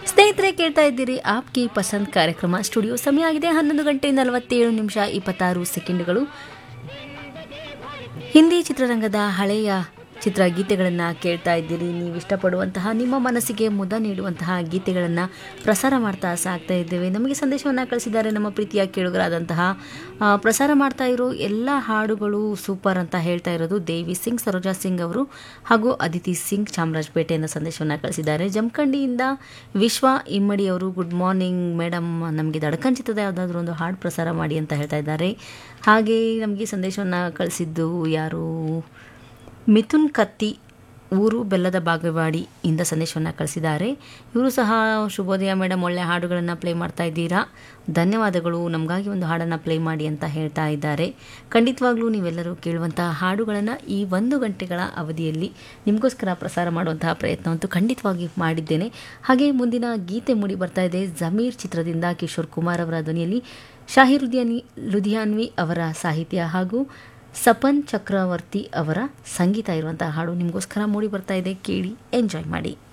ಸ್ನೇಹಿತರೆ ಕೇಳ್ತಾ ಇದ್ದೀರಿ ಆಪ್ಕಿ ಪಸಂದ್ ಕಾರ್ಯಕ್ರಮ ಸ್ಟುಡಿಯೋ ಸಮಯ ಆಗಿದೆ ಹನ್ನೊಂದು ಗಂಟೆ ನಲವತ್ತೇಳು ನಿಮಿಷ ಇಪ್ಪತ್ತಾರು ಸೆಕೆಂಡ್ಗಳು ಹಿಂದಿ ಚಿತ್ರರಂಗದ ಹಳೆಯ ಚಿತ್ರಗೀತೆಗಳನ್ನು ಕೇಳ್ತಾ ಇದ್ದೀರಿ ನೀವು ಇಷ್ಟಪಡುವಂತಹ ನಿಮ್ಮ ಮನಸ್ಸಿಗೆ ಮುದ ನೀಡುವಂತಹ ಗೀತೆಗಳನ್ನು ಪ್ರಸಾರ ಮಾಡ್ತಾ ಸಾಕ್ತಾ ಇದ್ದೇವೆ ನಮಗೆ ಸಂದೇಶವನ್ನು ಕಳಿಸಿದ್ದಾರೆ ನಮ್ಮ ಪ್ರೀತಿಯ ಕೇಳುಗರಾದಂತಹ ಆ, ಪ್ರಸಾರ ಮಾಡ್ತಾ ಇರೋ ಎಲ್ಲ ಹಾಡುಗಳು ಸೂಪರ್ ಅಂತ ಹೇಳ್ತಾ ಇರೋದು ದೇವಿ ಸಿಂಗ್ ಸರೋಜಾ ಸಿಂಗ್ ಅವರು ಹಾಗೂ ಅದಿತಿ ಸಿಂಗ್ ಚಾಮರಾಜಪೇಟೆಯಿಂದ ಸಂದೇಶವನ್ನು ಕಳಿಸಿದ್ದಾರೆ ಜಮಖಂಡಿಯಿಂದ ವಿಶ್ವ ಇಮ್ಮಡಿ ಅವರು ಗುಡ್ ಮಾರ್ನಿಂಗ್ ಮೇಡಮ್ ನಮಗೆ ದಡಕಂಚಿತದ ಯಾವುದಾದ್ರೂ ಒಂದು ಹಾಡು ಪ್ರಸಾರ ಮಾಡಿ ಅಂತ ಹೇಳ್ತಾ ಇದ್ದಾರೆ ಹಾಗೆ ನಮಗೆ ಸಂದೇಶವನ್ನು ಕಳಿಸಿದ್ದು ಯಾರು ಮಿಥುನ್ ಕತ್ತಿ ಊರು ಬೆಲ್ಲದ ಬಾಗೇವಾಡಿ ಇಂದ ಸಂದೇಶವನ್ನು ಕಳಿಸಿದ್ದಾರೆ ಇವರು ಸಹ ಶುಭೋದಯ ಮೇಡಮ್ ಒಳ್ಳೆ ಹಾಡುಗಳನ್ನು ಪ್ಲೇ ಮಾಡ್ತಾ ಇದ್ದೀರಾ ಧನ್ಯವಾದಗಳು ನಮಗಾಗಿ ಒಂದು ಹಾಡನ್ನು ಪ್ಲೇ ಮಾಡಿ ಅಂತ ಹೇಳ್ತಾ ಇದ್ದಾರೆ ಖಂಡಿತವಾಗ್ಲೂ ನೀವೆಲ್ಲರೂ ಕೇಳುವಂತಹ ಹಾಡುಗಳನ್ನು ಈ ಒಂದು ಗಂಟೆಗಳ ಅವಧಿಯಲ್ಲಿ ನಿಮಗೋಸ್ಕರ ಪ್ರಸಾರ ಮಾಡುವಂತಹ ಪ್ರಯತ್ನವಂತೂ ಖಂಡಿತವಾಗಿ ಮಾಡಿದ್ದೇನೆ ಹಾಗೆ ಮುಂದಿನ ಗೀತೆ ಮೂಡಿ ಬರ್ತಾ ಇದೆ ಜಮೀರ್ ಚಿತ್ರದಿಂದ ಕಿಶೋರ್ ಕುಮಾರ್ ಅವರ ಧ್ವನಿಯಲ್ಲಿ ಶಾಹಿರ್ ಲುಧಿಯಾನಿ ಲುಧಿಯಾನ್ವಿ ಅವರ ಸಾಹಿತ್ಯ ಹಾಗೂ ಸಪನ್ ಚಕ್ರವರ್ತಿ ಅವರ ಸಂಗೀತ ಇರುವಂತಹ ಹಾಡು ನಿಮಗೋಸ್ಕರ ಮೂಡಿ ಬರ್ತಾ ಇದೆ ಕೇಳಿ ಎಂಜಾಯ್ ಮಾಡಿ